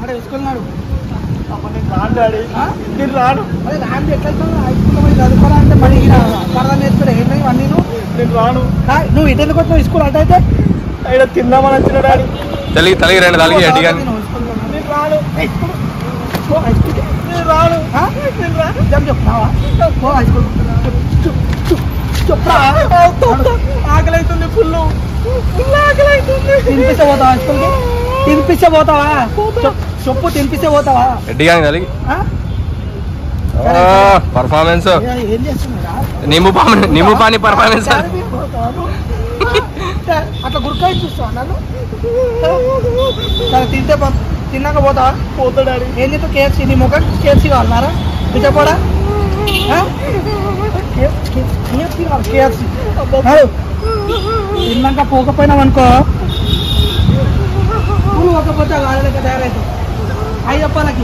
అడే వేసుకున్నాడు రాను డాడీ ఆ? నేను రాను అదే రాండి ఎట్లా వెళ్తావు? హై స్కూల్లో పోయి చదువుకోవాలంటే మరి ఈయన పరదా నేర్చుకోడు ఏంటి ఇవన్నీ నువ్వు నేను రాను ఆ, నువ్వు ఇటు ఎందుకు వచ్చినావు స్కూల్ అటు అయితే ఆయన తిందామని వచ్చిన డాడీ తలిగి తలిగి రెండు తలిగి ఎడ్డి కానీ నువ్వు స్కూల్కి వెళ్ళు. నేను రాను ఏయ్, స్కూల్. పో హై స్కూల్కి. నేను రాను ఆ? నేను రాను నిజం చెప్తున్నావా పో హై స్కూల్ చెప్తా ఆకలి అవుతుంది ఫుల్ ఫుల్ ఆకలి అవుతుంది తినిపిస్తే పోతావా హై స్కూల్కి తినిపిస్తే పోతావా చెప్- చెప్పు తినిపిస్తే పోతావా ఎడ్డి కానీ తలిగి ఆ? పర్ఫార్మెన్స్ ఏ- ఏం చేస్తున్నారా నిమ్ము పాని నిమ్ము పాని పర్ఫార్మెన్స్ చార్మి పోతాను. ఆ, అట్లా గురకాయ చూస్తావా నన్ను సరే తింటే పో- తిన్నాక పోతావా పోతా డాడీ ఏం చెప్తావు కేఎఫ్సీ నీ ముఖం కేఎఫ్సీ కావాలన్నారా పిచ్చపోడా కేఎఫ్సీ కావాలి కేఎఫ్సీ తిన్నాక పోకపోయినావు అనుకో నువ్వు పోకపోతే వాళ్ళకి తయారైతావు ఐదు చెప్పాలకి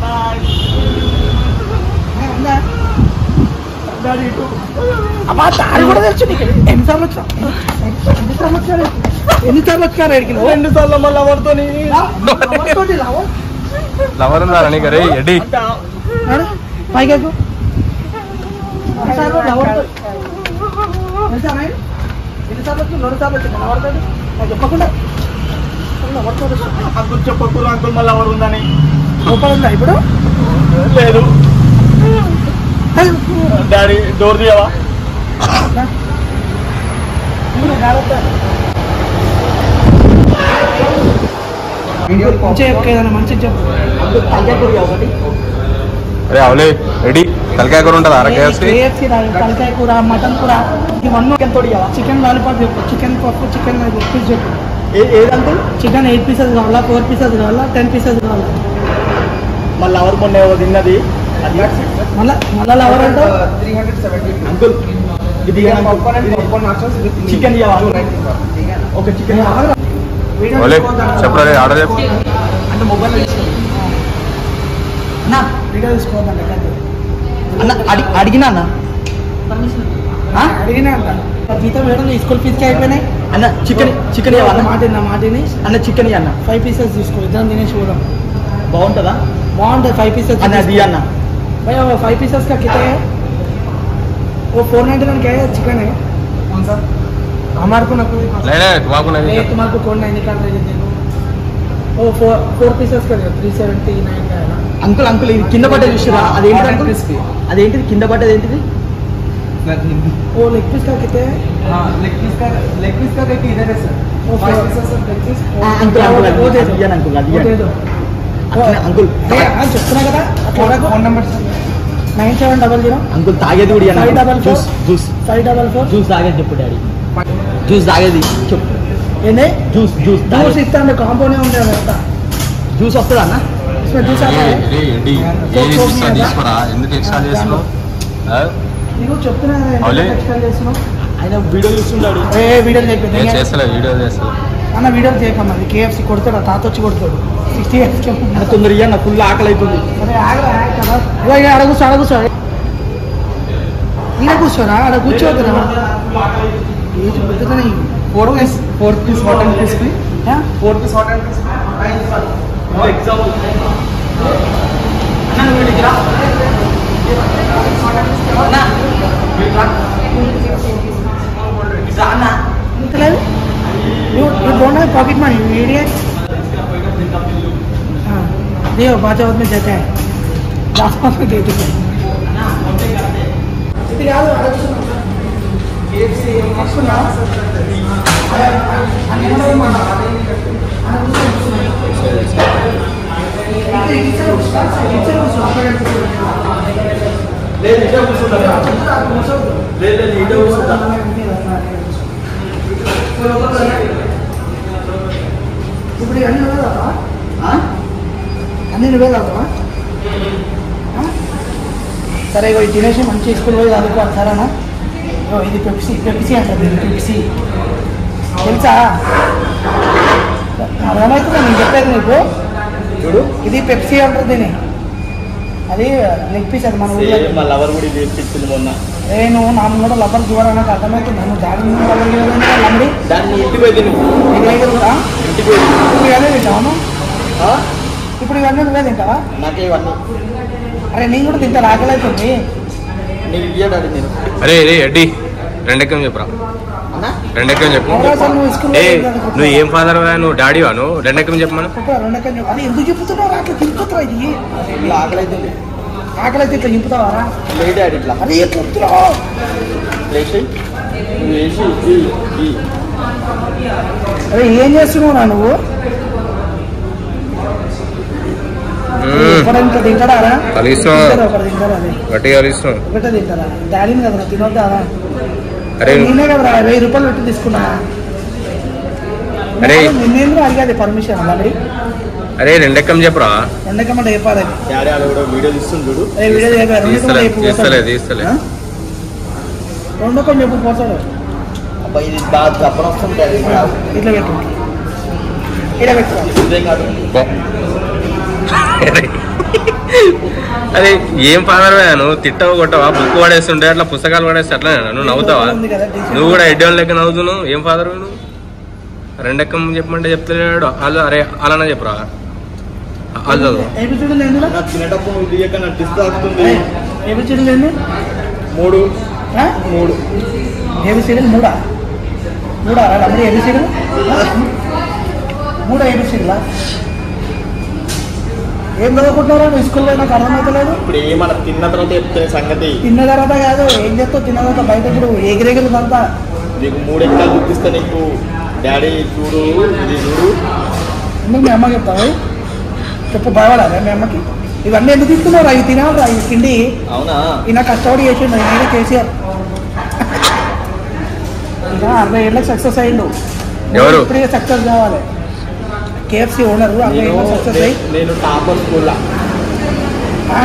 డాడీ ఇటు అబ్బా దారి కూడా తెలుసు నీకు ఎన్నిసార్లు వచ్చా ఎన్నిసార్లు వచ్చారు ఎన్నిసార్లు వచ్చారు ఎడికి నువ్వు రెండు సార్లు మళ్ళీ ఎవరితోని ఎవరితోటి రావు? లవర్ ఉందా నీకు రే ఎడ్డి అంటే నడు, పైకి ఎక్కు. ఎన్నిసార్లు ఎవరితో తెలుసా నాయన? ఎన్నిసార్లు వచ్చి రెండు సార్లు వచ్చింది ఎవరితో నాకు చెప్పకుండా ఎవరితో అంకుల్ చెప్పకూరు అంకుల్ మళ్ళీ ఎవరు ఉందని రూపాయలు ఉందా ఇప్పుడు లేదు డాడీ డోర్ తీయవా మంచిగా చెప్పు ఏదైనా మంచిగా చెప్పు అరే అవలే రెడీ తలకాయ కూర ఉంటుంది అర కేఎఫ్సీ కేఎఫ్సీ తలకాయ కూర మటన్ కూర ఇవన్నీ చికెన్ తోడి చికెన్ లాలీపాప్ చెప్పు చికెన్ పప్పు చికెన్ లెగ్ పీస్ చెప్పు ఏ- ఏది అంకుల్ చికెన్ ఎయిట్ పీసెస్ కావాలా ఫోర్ పీసెస్ కావాలా టెన్ పీసెస్ కావాలా మళ్ళీ ఎవరు మొన్న ఏవో తిన్నది అది మళ్ళా మళ్ళా ఎవరు అంటావు అంకుల్ ఇది చికెన్ ఇవ్వవా ఒక చికెన్ వీడియో ఓలే తీసుకోవద్దా? చెప్పరా రే ఆర్డర్ చెప్పు అంటే మొబైల్ అన్నా వీడియో తీసుకోవద్దండి ఎట్లయితే. అన్న అడి అడిగినా అన్న ఆ? అడిగినా అంట జీతం వేయడం స్కూల్ ఫీజుకి అయిపోయినాయి అన్న చికెన్ చికెన్ ఇవ్వవా అన్న అన్న మాట విన్నా, మాట విని అన్న చికెన్ ఇవ్వ అన్న ఫైవ్ పీసెస్ తీసుకో ఇద్దరం తినేసి పోదాం బాగుంటుందా బాగుంటుంది ఫైవ్ పీసెస్ అన్న అది అన్న भैया वो फाइव पीसेस का कितना है वो फोर नाइन्टी नाइन क्या है चिकन है कौन सा हमारे को ना कोई లేనే బాబు नहीं तुम्हारे को कौन नहीं निकाल रहे थे वो फोर फोर पीसेस का थ्री सेवेंटी नाइन का है ना అంకుల్ అంకుల్ ఇది కింద పడ్డది చూసిరా అదేంటి అంకుల్ అదేంటిది కింద పడ్డది ఏంటిది वो लेग पीस का कितने है लेग पीस का लेग पीस का रेट इधर है सर वो five four- pieces of leg piece ఆ, అంకుల్ అంకుల్ అది वो दे అది दो ఇయ్యను అంకుల్ అది वो दे ఇయ్యను. दो అట్లనే అంకుల్ ఏ, ఆ, చెప్తున్నా కదా అట్లా phone number nine seven double zero uncle తాగేది కూడా ఇయ్యను Five uncle. double four. Juice juice five double four juice తాగేది చెప్పు డాడీ జ్యూస్ తాగేది చెప్పు ఏంది జ్యూస్ జ్యూస్ జ్యూస్ తాగేది. ఇస్తాను కాంపౌండ్ ఉంటుంది అంతా జ్యూస్ వస్తుందా అన్న इसमें जूस आता है ఎడ్డి ఏది ఇస్తా తీసుకురా ఎందుకు ఎక్స్ట్రా చేస్తున్నావు ఆ? నీకు చెప్తున్నా కదా, ఎందుకు అవులే. ఎక్స్ప్లెయిన్ చేస్తున్నావు ఆయన వీడియో చూస్తున్నాడు ఏ వీడియో నేను చేయకపోతే చేస్తలే వీడియో చేస్తా అన్న వీడియో చేయకమ్మా అది కేఎఫ్సి కొడతాడు తాత వచ్చి కొడతాడు సిక్స్టీ ఇయర్స్కి అన్న తొందర ఇయ్యన్న ఫుల్ ఆకలి అవుతుంది అరే ఆగరా ఆగ కదా ఇగో ఇగ ఆడ కూర్చో ఆడ కూర్చో ఈడ కూర్చోరా ఆడ కూర్చోవద్దురా ఏజ్ పెద్దదని four piece four piece hot and crispy four piece hot and crispy example ఇంతలేదు you you don't have pocket money you idiot हां देखो बाजा में जाता है लास्ट पास में दे दो ఇది కాదు ఆడ కూర్చున్నా కేఎఫ్సి వస్తున్నా లేదు ఇదే కూర్చుంటా లేదు లేదు ఇదే కూర్చుంటా ఇప్పుడు అన్ని నువ్వే తాగుతావా? అన్ని నువ్వే తాగుతావా ఆ? సరే ఇగో ఇది తినేసి మంచి స్కూల్ పోయి చదువుకోవాలి సరేనా ఇగో ఇది పెప్సీ పెప్సీ అంటారు ఇది పెప్సీ తెలుసా అర్థమవుతుందా నేను చెప్పేది నీకు చూడు ఇది పెప్సీ అంటారు దీన్ని అది లెగ్ పీస్ అది మన ఊళ్ళో సేమ్ మా లవర్ కూడా ఇది తెప్పించింది మొన్న నేను నా కూడా లబ్బర్ చూడాలి నాకు అర్థమవుతుంది నన్ను దాని లంబడి దాన్ని ఇంటికి పోయి తిను ఇది కూడా ఇంటికి పోయి తిను. నువ్వు ఏదో తింటావా ఆ? ఇప్పుడు ఇవన్నీ నువ్వే తింటావా నాకే ఇవన్నీ అరే నేను కూడా తింటా ఆకలి అవుతుంది నీకు ఇయ్య డాడీ నేను అరే రే ఎడ్డి రెండెక్కం చెప్పురా అన్నా రెండెక్కం చెప్పు ఎవరో అసలు నువ్వు స్కూల్లో ఏ చదువుకుంటున్నావు. నువ్వు ఏం ఫాదర్ నువ్వు డాడీవా నువ్వు రెండెక్కం చెప్పమను చెప్పు, రెండెక్కని చెప్పు. అది ఎందుకు చెప్తున్నావు అట్లా తింటున్నావు ఇది ఇలా ఆకలి అవుతుంది ఆకలి అయితే ఇట్లా చింపుతావారా లే డాడీ ఇట్లా అరే చెప్తున్నావు లేచి నువ్వు వేసి ఈ ఈ అరే ఏం చేస్తున్నావు నా నువ్వు మ్మ్. ఎప్పుడంత తింటారా కలిస్తున్నావు తింటారా ఒకటి తింటారా అది గట్టిగా కలిస్తున్నావు ఒకటే తింటారా డాడీని కదా తినొద్దా అరే నేనే కదరా వెయ్యి రూపాయలు పెట్టి తీసుకున్నా అరే. నిన్నేంద్ర అడిగాది పర్మిషన్ మరి అరే రెండెక్కం చెప్పురా రెండకమ్మ చెప్పాలి డాడీ అలా కూడా వీడియో తీస్తుంది చూడు అరే వీడియో చెప్పారు తీస్తలే తీస్తలే తీస్తలే రెండకం చెప్పు పోతాడు అబ్బా ఇది బాగా చెప్పడం వస్తుంది డాడీ ఇట్లా పెట్టు ఇలా పెట్టు ఇదేం కాదు బా. అరే. అరే ఏం ఫాదర్ నువ్వు తిట్టవు కొట్టవా బుక్ పడేస్తుంటే అట్లా పుస్తకాలు పడేస్తే అట్లా నువ్వు నవ్వుతావా ఉంది కదా, decent. నువ్వు కూడా ఎడ్డోన్ లెక్క నవ్వుతున్నావు ఏం ఫాదర్ నువ్వు రెండెక్కం చెప్పమంటే చెప్తలేడు వాళ్ళు అరే అలానే చెప్పురా వాళ్ళు చదువు ఏబిసిడి లేదు నా తినేటప్పుడు నువ్వు తీయక నా డిస్ట్ తాకుతుంది ఏబిసిడి లేదు మూడు మూడు ఏబిసిడి మూడా మూడా అప్పుడు ఏబిసిడి మూడా ఏబిసిడిలా ఏం చదువుకుంటున్నారా నువ్వు స్కూల్లో నాకు అర్థమవుతలేదు ఇప్పుడు ఏమన్నా తిన్న తర్వాత చెప్తే సంగతి తిన్న తర్వాత కాదు ఏం చేస్తావు తిన్న తర్వాత బయట ఇప్పుడు ఎగిరెగిరి అంతా నీకు మూడు ఎక్కలు చూపిస్తా నీకు డాడీ చూడు ఇది చూడు ఎందుకు మీ అమ్మకి చెప్తావు చెప్పు భయపడాలి మీ అమ్మకి ఇవన్నీ ఎందుకు ఇస్తున్నావు అవి తినాలి అవి తిండి అవునా ఈయన కష్టపడి చేసిండు నేనే కేసీఆర్ ఇక అరవై ఏళ్ళకి సక్సెస్ అయ్యిండు ఎవరు? ఇప్పుడే సక్సెస్ కావాలి కేఎఫ్సి ఓనర్ అరవై నేను ఏళ్ళకి సక్సెస్ అయ్యి నేను- నేను టాపర్ స్కూల్లో ఆ?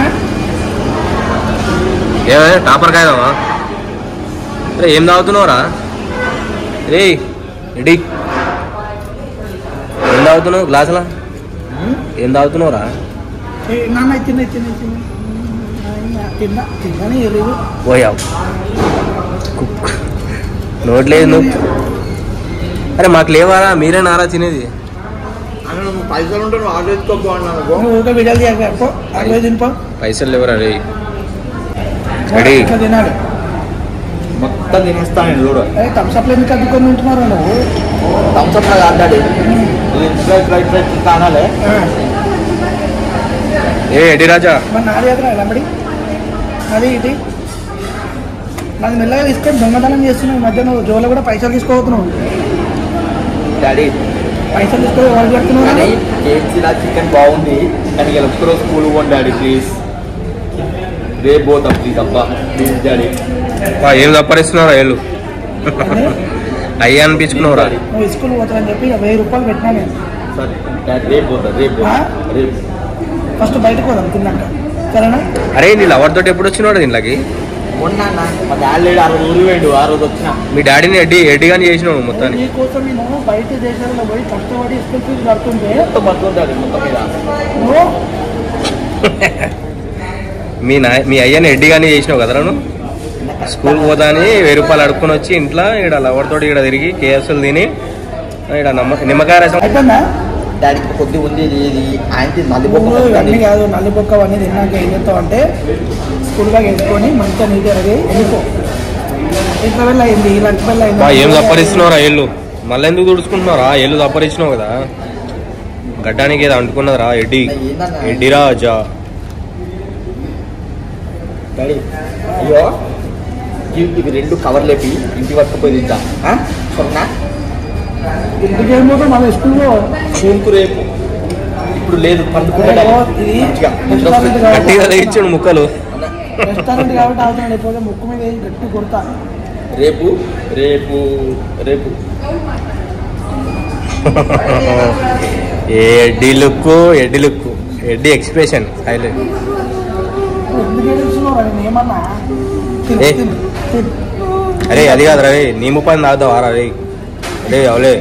ఏమే టాపర్ కాయదామా అరే ఏం తాగుతున్నావురా రే రెడీ ఏం తాగుతున్నావు గ్లాసులా ఏం తాగుతున్నావురా ఏ, నాన్న తిన్న తిన్న తిన్న తిన్నా తిన్నాని ఎరువు పోయావు నోట్లేదు నువ్వు అరే మాకు లేవారా మీరే నారా తినేది అని నువ్వు పైసలు ఉంటే నువ్వు ఆర్డర్ చేసుకోబోన్నాను నువ్వు ఊరికే విడాలు చేయకపో అరవై తినిపో పైసలు లేవరా రే రెడీ ఇట్లా తినాలి మొత్తం తినేస్తాను నేను చూడు ఏ థమ్స్అప్లు ఎందుకు అద్దుకొని ఉంటున్నారు నువ్వు థమ్స్అప్ లాగా ఆడాడు ఇది ఇట్లా ఇట్లా ఇట్లా ఇట్లా అనాలే ఆ. ఏ ఎడి రాజా మరి నాది ఎదురా లంబడి అది ఇది నాకు మెల్లగా తీసుకొని దొంగతనం చేస్తున్నావు ఈ మధ్య నువ్వు జోలో కూడా పైసలు తీసుకోబోతున్నావు డాడీ పైసలు తీసుకో వాళ్ళు కానీ పెడుతున్నావు కేఎఫ్సీలా చికెన్ బాగుంది కానీ ఇలా ఒక్కరోజు స్కూల్ పోండి డాడీ ప్లీజ్ రేపు పోతాం ప్లీజ్ అబ్బా ప్లీజ్ డాడీ వా, ఏం తప్పరిస్తున్నావురా ఏళ్ళు అయ్యా అనిపించుకున్నావురా నువ్వు స్కూల్ పోతావని చెప్పి ఇక వెయ్యి రూపాయలు పెట్టినా నేను సరే డాడీ రేపు పోతా రేపు పోతా రేపు ఫస్ట్ బయటకు పోదాం తిన్నాక సరేనా అరే నీ లవర్ తోటి ఎప్పుడు వచ్చినాడు దీంట్లోకి మొన్న అన్న, మా డాడీ లేడు ఆ రోజు ఊరు వేయండు ఆ రోజు వచ్చిన మీ డాడీని ఎడ్డి ఎడ్డిగాని చేసినావు మొత్తాన్ని నీ కోసం నేను బయట దేశాలలో పోయి కష్టపడి స్కూల్ ఫీజు కడుతుంటే మొత్తం మొత్తం డాడీ మొత్తం మీద నువ్వు మీ నా మీ అయ్యని ఎడ్డిగాని చేసినావు కదరా నువ్వు స్కూల్ పోతా అని వెయ్యి రూపాయలు అడుక్కొని వచ్చి ఇంట్లో ఇక్కడ లవర్ తోటి ఇక్కడ తిరిగి కేఎస్ఎల్ తిని ఇక్కడ నమ్మ నిమ్మకాయ రసం అయిపోయిందా డాడీ కొద్ది ఉంది ఇది ఇది ఆయనకి మళ్ళీ నువ్వు ఇవన్నీ కాదు నల్లి బొక్క అవన్నీ తిన్నాక ఏం చేస్తావు అంటే స్కూల్ బ్యాగ్ వేసుకొని మంచిగా నీట్గా రెడీ వెళ్ళిపో ఇంట్లో వెళ్ళి అయింది లంచ్ బెల్ బా, ఏం అయింది తప్పరిస్తున్నావురా ఏళ్ళు మళ్ళీ ఎందుకు తుడుచుకుంటున్నారా ఏళ్ళు తప్పరిచ్చినావు కదా గడ్డానికి ఏదో అంటుకున్నదిరా ఎడ్డి ఎడ్డిరా అజా డాడీ అయ్యో ఇవి ఇవి రెండు కవర్ లేపి ఇంటి పట్టుకుపోయి తింటా ఆ? సరేనా ఇంటికి ఏం పోతావు మళ్ళీ స్కూల్లో స్కూల్కు రేపు ఇప్పుడు లేదు పండుకుంటా డాడీ. ఇది మంచిగా నిద్ర రెస్టారెంట్ వస్తుంది. గట్టిగా కాబట్టి తెగించాడు ముక్కలు రెస్టారెంట్ కాబట్టి అవుతాను లేకపోతే ముక్కు మీద వేసి గట్టి కొడతా రేపు రేపు రేపు ఏ Eddie look Eddie look Eddie expression highlight ఎందుకు ఏడుస్తున్నావు రా? నేను ఏమన్నా తిను, ఏ. తిను, తిను. అరే అది కాదు రవి నీ ముప్పని తాగుతావా రే అరే అవలే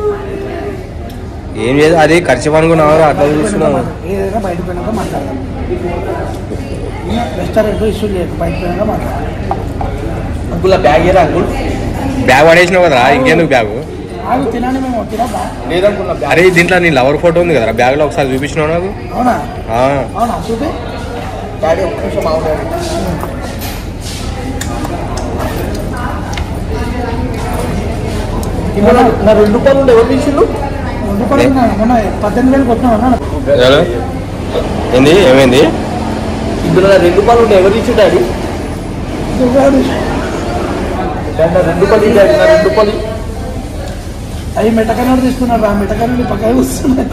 ఏం చేద్దాం అది ఖర్చు పనుకున్నావు అట్లా చూస్తున్నావు ఏదైనా బయట పోయినాక మాట్లాడదాం రెస్టారెంట్ ఇష్యూ చేయకు బయట పోయినాక మాట్లాడదాం అంకుల్ ఆ బ్యాగ్ ఏరా అంకుల్ బ్యాగ్ పడేసినావు కదరా ఇంకెందుకు బ్యాగు ఆగు తినాలి మేము తినబ్బా లేదనుకున్నా బ్యాగ్ అరే దీంట్లో నీ లవర్ ఫోటో ఉంది కదరా బ్యాగ్ లో ఒకసారి చూపించినావు నాకు అవునా ఆ, అవునా చూపి డాడీ ఒక్క నిమిషం ఆగు డాడీ ఇప్పుడు నా- నా రెండు రూపాయలు ఉండే ఎవరు తీసిండు రెండు కూడా మొన్న పద్దెనిమిది వేలు కొట్టినావు అన్నా ఎలా? ఏంది ఏమైంది ఇందులో నా రెండు రూపాయలు ఉండే ఎవరు తీసిండు డాడీ డాడీ, నా రెండు రూపాయలు ఇయ్యి డాడీ నా రెండు రూపాయలు ఇయ్యి. అవి మిఠకనోడు తీసుకున్నాడు ఆ మిఠకనోడు పక్కన కూర్చున్నాడు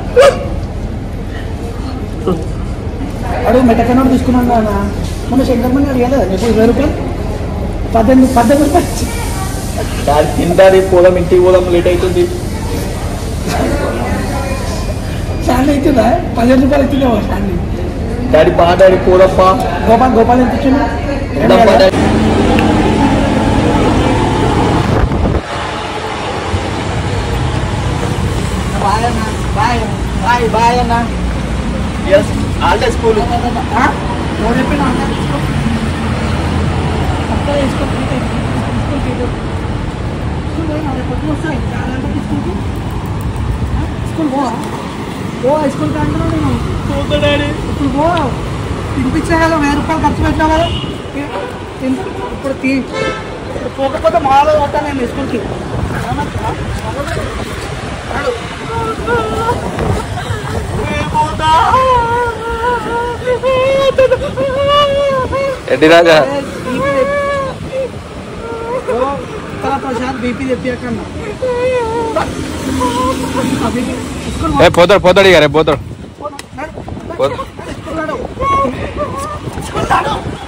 అడుగు మిఠకనోడు తీసుకున్నాడు నాన్న మొన్న శంకర్మణి అడిగలేదా నీకు ఇరవై రూపాయలు పద్దెనిమిది పద్దెనిమిది రూపాయలు ఇచ్చి. డాడీ తిందాడి పోదాం ఇంటికి పోదాం లేట్ అవుతుంది శాండీ ఇచ్చిందా పదిహేను రూపాయలు ఇచ్చిందేమో శాండీ డాడీ పా డాడీ పోదప్పా గోపాల్ గోపాల్ ఎంత ఇచ్చిండు పోదప్పా డాడీ బాయ్ అన్న బాయ్ బాయ్ బాయ్ అన్న ఎస్ ఆల్డే స్కూల్ ఆ? నువ్వు చెప్పిన అన్న తీసుకో అక్కడ తీసుకో స్కూల్ ఫీజు స్కూల్ పోయినా రేపు పొద్దున వస్తాయి చాలా గంటలకు స్కూల్కి ఆ? స్కూల్ పోవా పో స్కూల్ కంటే నేను ఇప్పుడు పో తినిపించా కదా వెయ్యి రూపాయలు ఖర్చు పెట్టినా కదా ఎంత ఇప్పుడు తీ ఇప్పుడు పోకపోతే మాలో కొట్టాను నేను స్కూల్కి ఏమన్నా? నడు. ఎడ్డి రాజా ప్రసాద్ బీపీ తెప్పియకన్నా స్కూల్ ఏ పోతాడు పోతాడు ఇక రేపు పోతాడు నడు. పోతాడు స్కూల్ నడు. స్కూల్ నడు.